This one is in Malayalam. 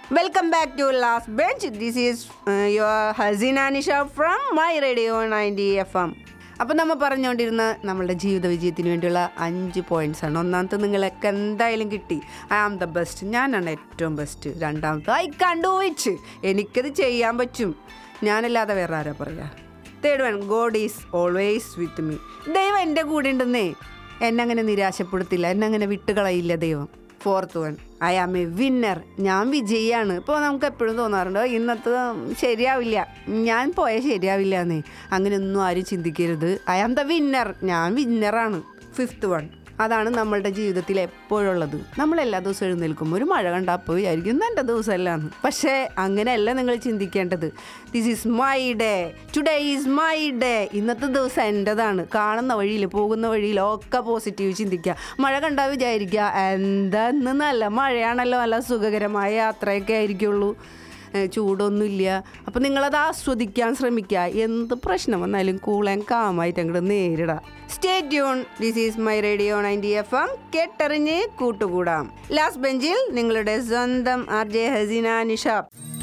welcome back to last bench this is your Haseena Nisha from my radio ninety F M അപ്പം നമ്മൾ പറഞ്ഞുകൊണ്ടിരുന്ന നമ്മളുടെ ജീവിത വിജയത്തിന് വേണ്ടിയുള്ള അഞ്ച് പോയിന്റ്സ് ആണ് ഒന്നാമത്തെ നിങ്ങളൊക്കെ എന്തായാലും കിട്ടി ഐ ആം ദ ബെസ്റ്റ് ഞാനാണ് ഏറ്റവും ബെസ്റ്റ് രണ്ടാമത്തെ ഐ കണ്ടുപോയിച്ച് എനിക്കത് ചെയ്യാൻ പറ്റും ഞാനല്ലാതെ വേറെ ആരാ പറയുക third one God is always with me ദൈവം എൻ്റെ കൂടെ ഉണ്ടെന്നേ എന്നെ അങ്ങനെ നിരാശപ്പെടുത്തില്ല എന്നെ അങ്ങനെ വിട്ടുകളയില്ല ദൈവം fourth one I am a winner ഞാൻ വിജയിയാണ് ഇപ്പോൾ നമുക്ക് എപ്പോഴും തോന്നാറുണ്ട് "ഓ, ഇന്നത്തെ ശരിയാവില്ല ഞാൻ പോയാൽ ശരിയാവില്ല എന്നേ അങ്ങനെയൊന്നും ആരും ചിന്തിക്കരുത് ഐ ആം ദ വിന്നർ ഞാൻ വിന്നറാണ് ഫിഫ്ത്ത് വൺ അതാണ് നമ്മളുടെ ജീവിതത്തിൽ എപ്പോഴുള്ളത് നമ്മൾ എല്ലാ ദിവസവും എഴുന്നേൽക്കുമ്പോൾ ഒരു മഴ കണ്ടാൽ അപ്പോൾ വിചാരിക്കും "ഇന്ന് എൻ്റെ ദിവസമല്ലാന്ന് പക്ഷേ അങ്ങനെയല്ല നിങ്ങൾ ചിന്തിക്കേണ്ടത് this is my day today is my day ഇന്നത്തെ ദിവസം എൻ്റെതാണ് കാണുന്ന വഴിയിൽ പോകുന്ന വഴിയിൽ ഒക്കെ പോസിറ്റീവ് ചിന്തിക്കുക മഴ കണ്ടാൽ വിചാരിക്കുക എന്താ ഇന്ന് നല്ല മഴയാണല്ലോ നല്ല സുഖകരമായ യാത്രയൊക്കെ ആയിരിക്കുള്ളൂ ഏ, ചൂടൊന്നുമില്ല അപ്പം നിങ്ങളത് ആസ്വദിക്കാൻ ശ്രമിക്കുക എന്ത് പ്രശ്നം വന്നാലും കൂൾ ആൻഡ് കാമായിട്ട് അങ്ങോട്ട് നേരിടാം stay tune this is my radio ninety F M കേട്ടറിഞ്ഞ് കൂട്ടുകൂടാം ലാസ്റ്റ് ബെഞ്ചിൽ നിങ്ങളുടെ സ്വന്തം ആർ ജെ ഹസീന നിഷാബ്